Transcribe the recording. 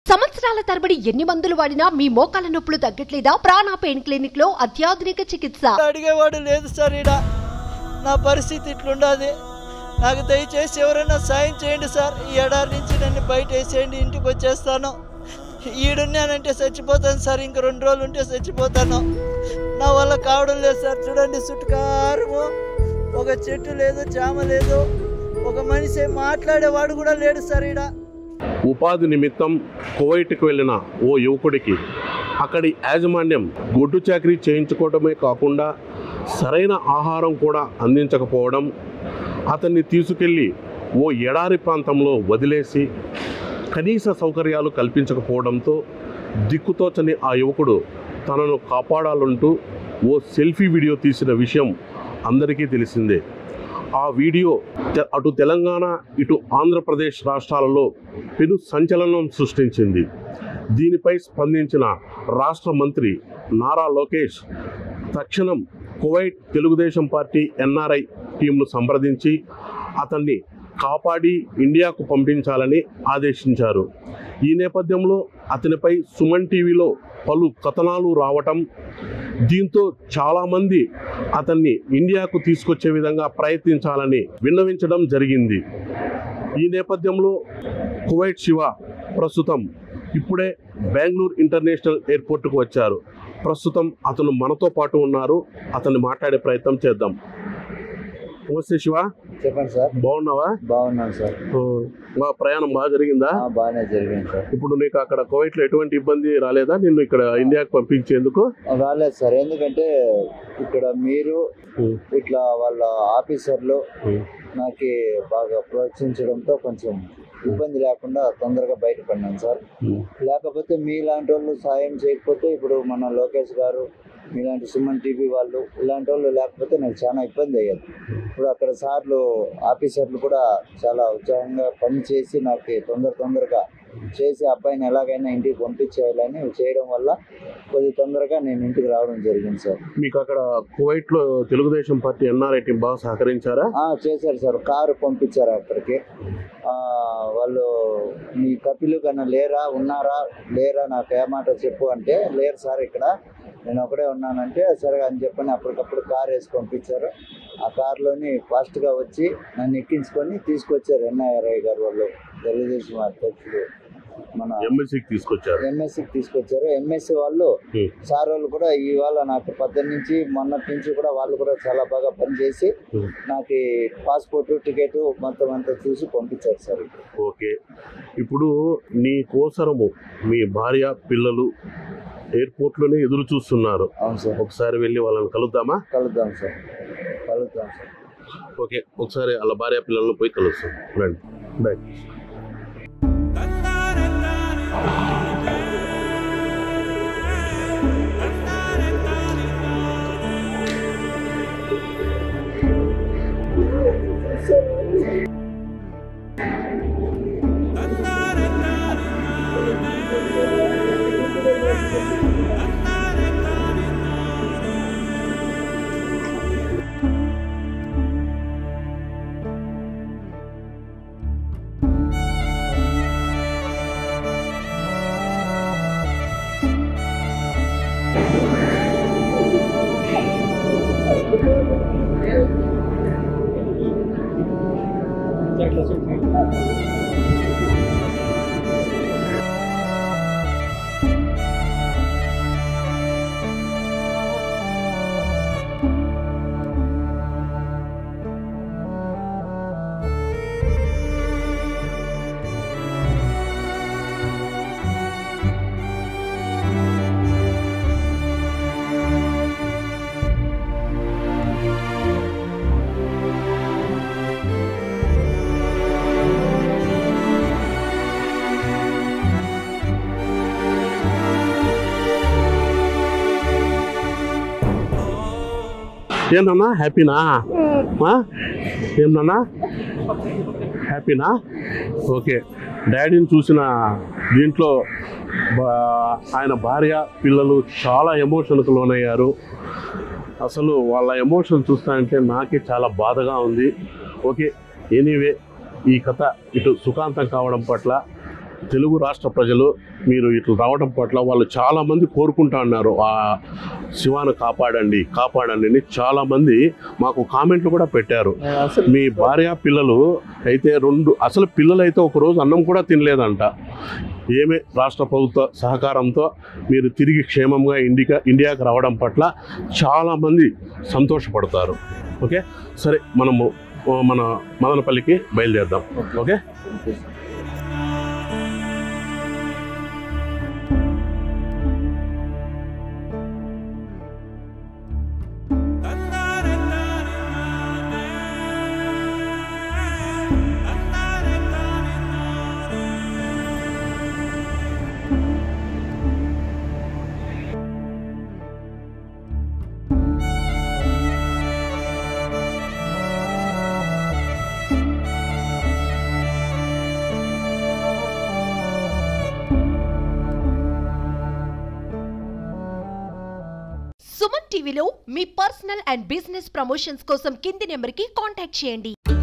సంవత్సరాల తరబడి ఎన్ని మందులు వాడినా మీ మోకాల నొప్పులు తగ్గట్లేదా ప్రాణ పెయిన్ క్లినిక్ లో అత్యాధునిక చికిత్స అడిగేవాడు లేదు సార్ ఈడ నా పరిస్థితి ఇట్లుండదు నాకు దయచేసి ఎవరైనా సాయం చేయండి సార్ ఈ ఎడారి నుంచి నన్ను బయట వేసేయండి ఇంటికి వచ్చేస్తాను ఈడున్నానంటే చచ్చిపోతాను సార్ ఇంక రెండు రోజులు ఉంటే చచ్చిపోతాను నా వల్ల కావడం లేదు సార్ చూడండి చుట్టుకారము ఒక చెట్టు లేదు జామ లేదు ఒక మనిషి మాట్లాడేవాడు కూడా లేడు సార్ ఈడ ఉపాధి నిమిత్తం కువైట్కి వెళ్ళిన ఓ యువకుడికి అక్కడి యాజమాన్యం గొడ్డు చాకరీ చేయించుకోవడమే కాకుండా సరైన ఆహారం కూడా అందించకపోవడం అతన్ని తీసుకెళ్ళి ఓ ఎడారి ప్రాంతంలో వదిలేసి కనీస సౌకర్యాలు కల్పించకపోవడంతో దిక్కుతోచని ఆ యువకుడు తనను కాపాడాలంటూ ఓ సెల్ఫీ వీడియో తీసిన విషయం అందరికీ తెలిసిందే ఆ వీడియో తె- అటు తెలంగాణ ఇటు ఆంధ్రప్రదేశ్ రాష్ట్రాలలో పెను సంచలనం సృష్టించింది దీనిపై స్పందించిన రాష్ట్ర మంత్రి నారా లోకేష్ తక్షణం కువైట్ తెలుగుదేశం పార్టీ ఎన్ఆర్ఐ టీంను సంప్రదించి అతన్ని కాపాడి ఇండియాకు పంపించాలని ఆదేశించారు ఈ నేపథ్యంలో అతనిపై సుమన్ టీవీలో పలు కథనాలు రావటం దీంతో చాలామంది అతన్ని ఇండియాకు తీసుకొచ్చే విధంగా ప్రయత్నించాలని విన్నవించడం జరిగింది ఈ నేపథ్యంలో కువైట్ శివ ప్రస్తుతం ఇప్పుడే బెంగళూరు ఇంటర్నేషనల్ ఎయిర్పోర్ట్కు వచ్చారు ప్రస్తుతం అతను మనతో పాటు ఉన్నారు అతన్ని మాట్లాడే ప్రయత్నం చేద్దాం నమస్తే శివ చెప్పండి సార్ బాగున్నావా బాగున్నాను సార్ ఓ, మా ప్రయాణం బాగా జరిగిందా ఆ, బాగానే జరిగింది సార్ ఇప్పుడు నీకు అక్కడ కువైట్లో ఎటువంటి ఇబ్బంది రాలేదా నిన్ను ఇక్కడ ఇండియాకు పంపించేందుకు రాలేదు సార్ ఎందుకంటే ఇక్కడ మీరు ఉం. ఇట్లా వాళ్ళ ఆఫీసర్లు ఉం. నాకు బాగా ప్రోత్సహించడంతో కొంచెం ఇబ్బంది లేకుండా తొందరగా బయటపడినాను సార్ ఉం. లేకపోతే మీలాంటి వాళ్ళు సాయం చేయకపోతే ఇప్పుడు మన లోకేష్ గారు మీలాంటి సుమన్ టీవీ వాళ్ళు ఇలాంటి వాళ్ళు లేకపోతే నాకు చాలా ఇబ్బంది అయ్యేది ఇప్పుడు అక్కడ సార్లు ఆఫీసర్లు కూడా చాలా ఉత్సాహంగా పనిచేసి నాకు తొందర తొందరగా చేసి అబ్బాయిని ఎలాగైనా ఇంటికి పంపించేయాలని చేయడం వల్ల కొద్ది తొందరగా నేను ఇంటికి రావడం జరిగింది సార్ మీకు అక్కడ కువైట్లో తెలుగుదేశం పార్టీ ఎన్ఆర్ఐ టీం బాగా సహకరించారా ఆ, చేశారు సార్ కారు పంపించారు అక్కడికి ఆ, వాళ్ళు మీ కపిలు కన్నా లేరా ఉన్నారా లేరా నాకు ఏ మాట చెప్పు అంటే లేరు సార్ ఇక్కడ నేను ఒకడే ఉన్నానంటే సరే అని చెప్పని అప్పటికప్పుడు కార్ వేసి పంపించారు ఆ కార్లోని ఫాస్ట్గా వచ్చి నన్ను ఎక్కించుకొని తీసుకొచ్చారు ఎన్ఐఆర్ఐ గారు వాళ్ళు తెలుగుదేశం అధ్యక్షుడు మన ఎంఎస్సికి తీసుకొచ్చారు ఎంఎస్సికి తీసుకొచ్చారు ఎంఎస్సి వాళ్ళు Hmm. సార్ వాళ్ళు కూడా ఇవాళ నాకు పద్దెనిమిది నుంచి మొన్నటి నుంచి కూడా వాళ్ళు కూడా చాలా బాగా పనిచేసి Hmm. నాకు పాస్పోర్ట్ టికెట్ మొత్తం అంతా చూసి పంపించారు సార్ ఓకే ఇప్పుడు నీ కోసరము మీ భార్య పిల్లలు ఎయిర్పోర్ట్లోనే ఎదురు చూస్తున్నారు అవును సార్ ఒకసారి వెళ్ళి వాళ్ళని కలుద్దామా కలుద్దాం సార్ కలుద్దాం సార్ ఓకే ఒకసారి వాళ్ళ భార్య పిల్లలను పోయి కలుస్తాం రండి బాయ్ ఏంటన్నా హ్యాపీనా ఆ? ఏంటన్నా హ్యాపీనా ఓకే డాడీని చూసిన దీంట్లో బా- ఆయన భార్య పిల్లలు చాలా ఎమోషన్కి లోనయ్యారు అసలు వాళ్ళ ఎమోషన్ చూస్తానంటే నాకే చాలా బాధగా ఉంది ఓకే ఎనీవే ఈ కథ ఇటు సుఖాంతం కావడం పట్ల తెలుగు రాష్ట్ర ప్రజలు మీరు ఇట్లా రావడం పట్ల వాళ్ళు చాలామంది కోరుకుంటా ఉన్నారు ఆ శివాను కాపాడండి కాపాడండి అని చాలామంది మాకు కామెంట్లు కూడా పెట్టారు నేను అసలు మీ భార్య పిల్లలు అయితే రెండు అసలు పిల్లలు అయితే ఒక రోజు అన్నం కూడా తినలేదంట ఏమే రాష్ట్ర ప్రభుత్వ సహకారంతో మీరు తిరిగి క్షేమంగా ఇండికా ఇండియాకి రావడం పట్ల చాలామంది సంతోషపడతారు ఓకే సరే మనము ఆ, మన మదనపల్లికి బయలుదేరదాం ఓకే సుమన్ టీవీలో మీ పర్సనల్ అండ్ బిజినెస్ ప్రమోషన్స్ కోసం కింది నెంబర్కి కాంటాక్ట్ చేయండి